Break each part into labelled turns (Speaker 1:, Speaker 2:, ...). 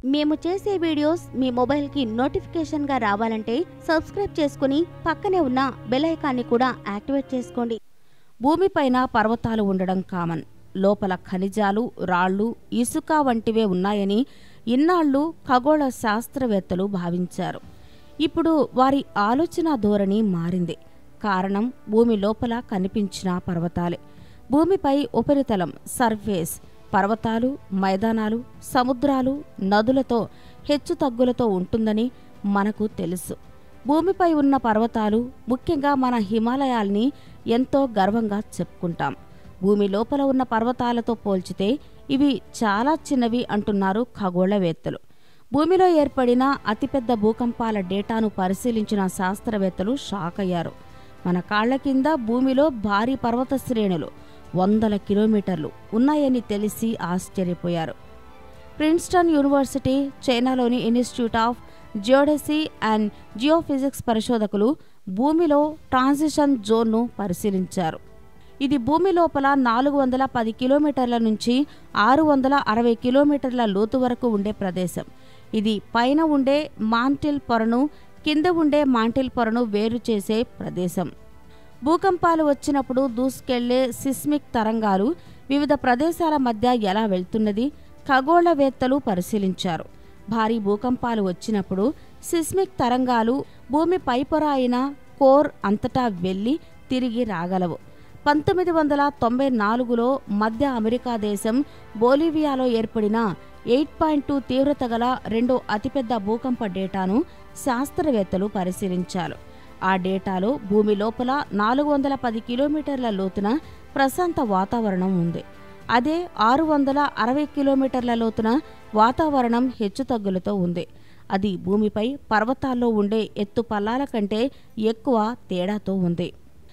Speaker 1: మేము చేసే వీడియోస్ మీ మొబైల్కి నోటిఫికేషన్గా రావాలంటే సబ్స్క్రైబ్ చేసుకుని పక్కనే ఉన్న బెల్ ఐకాన్ని కూడా యాక్టివేట్ చేసుకోండి
Speaker 2: భూమిపైన పర్వతాలు ఉండడం కామన్ లోపల ఖనిజాలు రాళ్ళు ఇసుక వంటివే ఉన్నాయని ఇన్నాళ్ళు ఖగోళ శాస్త్రవేత్తలు భావించారు ఇప్పుడు వారి ఆలోచన ధోరణి మారింది కారణం భూమి లోపల కనిపించిన పర్వతాలే భూమిపై ఉపరితలం సర్ఫేస్ పర్వతాలు మైదానాలు సముద్రాలు నదులతో హెచ్చుతగ్గులతో ఉంటుందని మనకు తెలుసు భూమిపై ఉన్న పర్వతాలు ముఖ్యంగా మన హిమాలయాల్ని ఎంతో గర్వంగా చెప్పుకుంటాం భూమి లోపల ఉన్న పర్వతాలతో పోల్చితే ఇవి చాలా చిన్నవి అంటున్నారు ఖగోళవేత్తలు భూమిలో ఏర్పడిన అతిపెద్ద భూకంపాల డేటాను పరిశీలించిన శాస్త్రవేత్తలు షాక్ అయ్యారు మన కాళ్ల కింద భూమిలో భారీ పర్వత శ్రేణులు వందల కిలోమీటర్లు ఉన్నాయని తెలిసి ఆశ్చర్యపోయారు ప్రిన్స్టన్ యూనివర్సిటీ చైనాలోని Institute of Geodesy and Geophysics పరిశోధకులు భూమిలో ట్రాన్సిషన్ జోన్ను పరిశీలించారు ఇది భూమి లోపల నాలుగు వందల పది కిలోమీటర్ల నుంచి ఆరు వందల అరవై కిలోమీటర్ల లోతు వరకు ఉండే ప్రదేశం ఇది పైన ఉండే మాంటిల్ పొరను కింద ఉండే మాంటిల్ పొరను వేరు చేసే ప్రదేశం భూకంపాలు వచ్చినప్పుడు దూసుకెళ్లే సిస్మిక్ తరంగాలు వివిధ ప్రదేశాల మధ్య ఎలా వెళ్తున్నది ఖగోళవేత్తలు పరిశీలించారు భారీ భూకంపాలు వచ్చినప్పుడు సిస్మిక్ తరంగాలు భూమి పైపొర అయిన కోర్ అంతటా వెళ్లి తిరిగి రాగలవు పంతొమ్మిది వందల తొంభై నాలుగులో మధ్య అమెరికా దేశం బోలివియాలో ఏర్పడిన ఎయిట్ పాయింట్ టూ తీవ్రత గల రెండో అతిపెద్ద భూకంప డేటాను శాస్త్రవేత్తలు పరిశీలించారు ఆ డేటాలో భూమి లోపల నాలుగు వందల పది కిలోమీటర్ల లోతున ప్రశాంత వాతావరణం ఉంది అదే ఆరు వందల అరవై కిలోమీటర్ల లోతున వాతావరణం హెచ్చుతగ్గులతో ఉంది అది భూమిపై పర్వతాల్లో ఉండే ఎత్తు పల్లాల కంటే ఎక్కువ తేడాతో ఉంది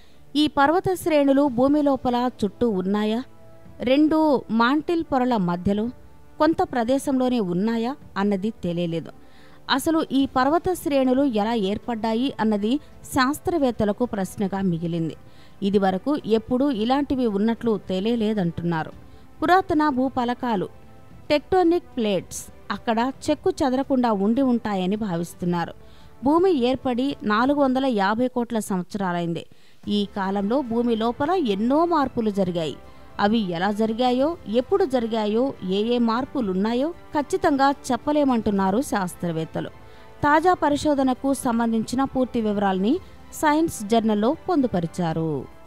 Speaker 2: ఈ పర్వత శ్రేణులు భూమి లోపల చుట్టూ ఉన్నాయా రెండు మాంటిల్ పొరల మధ్యలో కొంత ప్రదేశంలోనే ఉన్నాయా అన్నది తెలియలేదు అసలు ఈ పర్వత శ్రేణులు ఎలా ఏర్పడ్డాయి అన్నది శాస్త్రవేత్తలకు ప్రశ్నగా మిగిలింది ఇదివరకు ఎప్పుడూ ఇలాంటివి ఉన్నట్లు తెలియలేదంటున్నారు పురాతన భూపలకాలు టెక్టోనిక్ ప్లేట్స్ అక్కడ చెక్కు చెదరకుండా ఉండి ఉంటాయని భావిస్తున్నారు భూమి ఏర్పడి నాలుగు వందల యాభై కోట్ల సంవత్సరాలైంది ఈ కాలంలో భూమి లోపల ఎన్నో మార్పులు జరిగాయి అవి ఎలా జరిగాయో ఎప్పుడు జరిగాయో ఏ ఏ మార్పులున్నాయో ఖచ్చితంగా చెప్పలేమంటున్నారు శాస్త్రవేత్తలు తాజా పరిశోధనకు సంబంధించిన పూర్తి వివరాల్ని సైన్స్ జర్నల్లో పొందుపరిచారు